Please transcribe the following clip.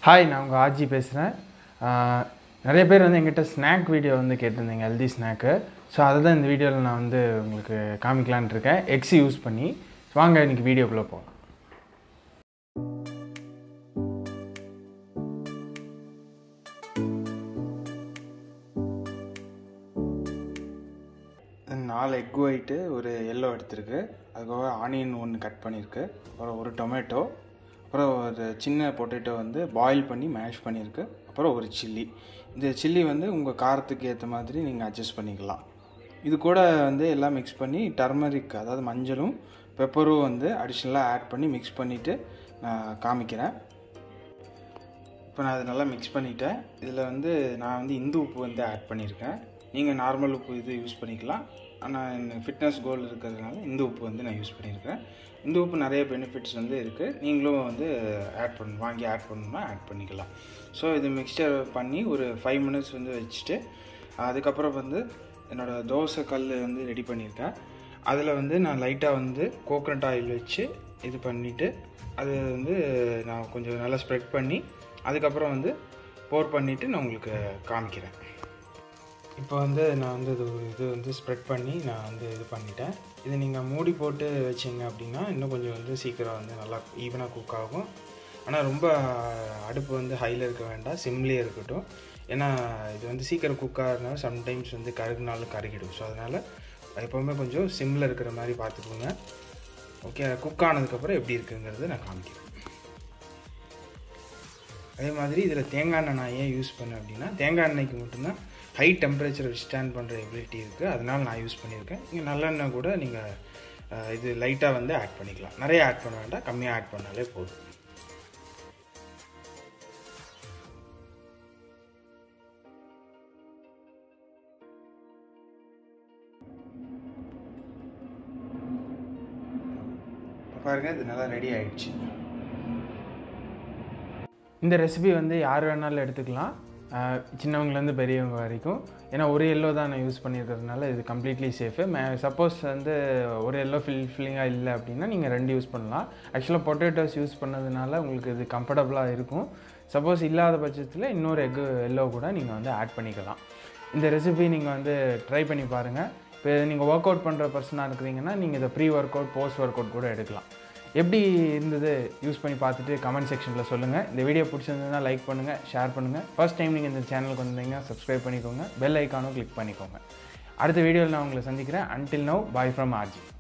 hi நான் உங்கள் RJ பேசுகிறேன் நிறைய பேர் வந்து எங்கிட்ட ஸ்நாக் வீடியோ வந்து கேட்டிருந்தீங்க ஹெல்தி ஸ்நாக்கு ஸோ அதை தான் இந்த வீடியோவில் நான் வந்து உங்களுக்கு காமிக்கலான்ட்டு இருக்கேன் எக்ஸ் யூஸ் பண்ணி வாங்க இன்றைக்கி வீடியோக்குள்ளே போகலாம் நாலு எக் ஒயிட்டு ஒரு எல்லோ எடுத்திருக்கு அதுக்கப்புறம் ஆனியன் ஒன்று கட் பண்ணியிருக்கு அப்புறம் ஒரு டொமேட்டோ அப்புறம் ஒரு சின்ன பொட்டேட்டோ வந்து பாயில் பண்ணி மேஷ் பண்ணியிருக்கு அப்புறம் ஒரு சில்லி இந்த சில்லி வந்து உங்கள் காரத்துக்கு ஏற்ற மாதிரி நீங்கள் அட்ஜஸ்ட் பண்ணிக்கலாம் இது கூட வந்து எல்லாம் மிக்ஸ் பண்ணி டர்மரிக் அதாவது மஞ்சளும் பெப்பரும் வந்து அடிஷ்னலாக ஆட் பண்ணி மிக்ஸ் பண்ணிவிட்டு நான் காமிக்கிறேன் இப்போ நான் அதை நல்லா மிக்ஸ் பண்ணிட்டேன் இதில் வந்து நான் வந்து இந்து உப்பு வந்து ஆட் பண்ணியிருக்கேன் நீங்கள் நார்மல் உப்பு இது யூஸ் பண்ணிக்கலாம் ஆனால் எனக்கு ஃபிட்னஸ் கோல் இருக்கிறதுனால இந்த உப்பு வந்து நான் யூஸ் பண்ணியிருக்கேன் இந்த உப்பு நிறைய பெனிஃபிட்ஸ் வந்து இருக்குது நீங்களும் வந்து ஆட் பண்ண வாங்கி ஆட் பண்ணணும்னா ஆட் பண்ணிக்கலாம் ஸோ இது மிக்சர் பண்ணி ஒரு ஃபைவ் மினிட்ஸ் வந்து வச்சுட்டு அதுக்கப்புறம் வந்து என்னோடய தோசை கல் வந்து ரெடி பண்ணியிருக்கேன் அதில் வந்து நான் லைட்டாக வந்து கோகனட் ஆயில் வச்சு இது பண்ணிவிட்டு அது வந்து நான் கொஞ்சம் நல்லா ஸ்ப்ரெட் பண்ணி அதுக்கப்புறம் வந்து போர் பண்ணிவிட்டு நான் உங்களுக்கு காமிக்கிறேன் இப்போ வந்து நான் வந்து இது இது வந்து ஸ்ப்ரெட் பண்ணி நான் வந்து இது பண்ணிட்டேன் இது நீங்கள் மூடி போட்டு வச்சிங்க அப்படின்னா இன்னும் கொஞ்சம் வந்து சீக்கிரம் வந்து நல்லா ஈவனாக குக் ஆகும் ஆனால் ரொம்ப அடுப்பு வந்து ஹையில் இருக்க வேண்டாம் சிம்லேயே இருக்கட்டும் ஏன்னா இது வந்து சீக்கிரம் குக் ஆகிறதுனால சம்டைம்ஸ் வந்து கருகுனாலும் கருகிடும் ஸோ அதனால் எப்போவுமே கொஞ்சம் சிம்மில் இருக்கிற மாதிரி பார்த்துக்கோங்க ஓகே குக் ஆனதுக்கப்புறம் எப்படி இருக்குங்கிறது நான் காமிக்கிறேன் அதே மாதிரி இதில் தேங்காய் எண்ணெய் நான் ஏன் யூஸ் பண்ணேன் அப்படின்னா தேங்காய் எண்ணெய்க்கு மட்டும்தான் ஹை டெம்பரேச்சர் விஸ்டாண்ட் பண்ணுற எபிலிட்டி இருக்குது அதனால் நான் யூஸ் பண்ணியிருக்கேன் நீங்கள் நல்லெண்ணெய் கூட நீங்கள் இது லைட்டாக வந்து ஆட் பண்ணிக்கலாம் நிறைய ஆட் பண்ண வேண்டாம் கம்மியாக ஆட் பண்ணாலே போதும் பாருங்கள் இது நல்லா ரெடி ஆயிடுச்சு இந்த ரெசிபி வந்து யார் வேணாலும் எடுத்துக்கலாம் சின்னவங்கலேருந்து பெரியவங்க வரைக்கும் ஏன்னா ஒரு எல்லோ தான் நான் யூஸ் பண்ணியிருக்கிறதுனால இது கம்ப்ளீட்லி சேஃபு மே சப்போஸ் வந்து ஒரு எல்லோ ஃபில் ஃபில்லிங்காக இல்லை அப்படின்னா நீங்கள் ரெண்டு யூஸ் பண்ணலாம் ஆக்சுவலாக பொட்டேட்டோஸ் யூஸ் பண்ணதுனால உங்களுக்கு இது கம்ஃபர்டபுளாக இருக்கும் சப்போஸ் இல்லாத பட்சத்தில் இன்னொரு எக்கு எல்லோ கூட நீங்கள் வந்து ஆட் பண்ணிக்கலாம் இந்த ரெசிபி நீங்கள் வந்து ட்ரை பண்ணி பாருங்கள் இப்போ நீங்கள் ஒர்க் அவுட் பண்ணுற பர்சனாக இருக்கிறீங்கன்னா நீங்கள் இதை pre workout post workout கூட எடுக்கலாம் எப்படி இருந்தது யூஸ் பண்ணி பார்த்துட்டு கமெண்ட் செக்ஷனில் சொல்லுங்கள் இந்த வீடியோ பிடிச்சிருந்ததுன்னா லைக் பண்ணுங்கள் ஷேர் பண்ணுங்கள் ஃபஸ்ட் டைம் நீங்கள் இந்த சேனலுக்கு வந்தீங்கன்னா சப்ஸ்கிரைப் பண்ணிக்கோங்க பெல் ஐக்கானும் கிளிக் பண்ணிக்கோங்க அடுத்த வீடியோவில் நான் உங்களை சந்திக்கிறேன் until now bye from RJ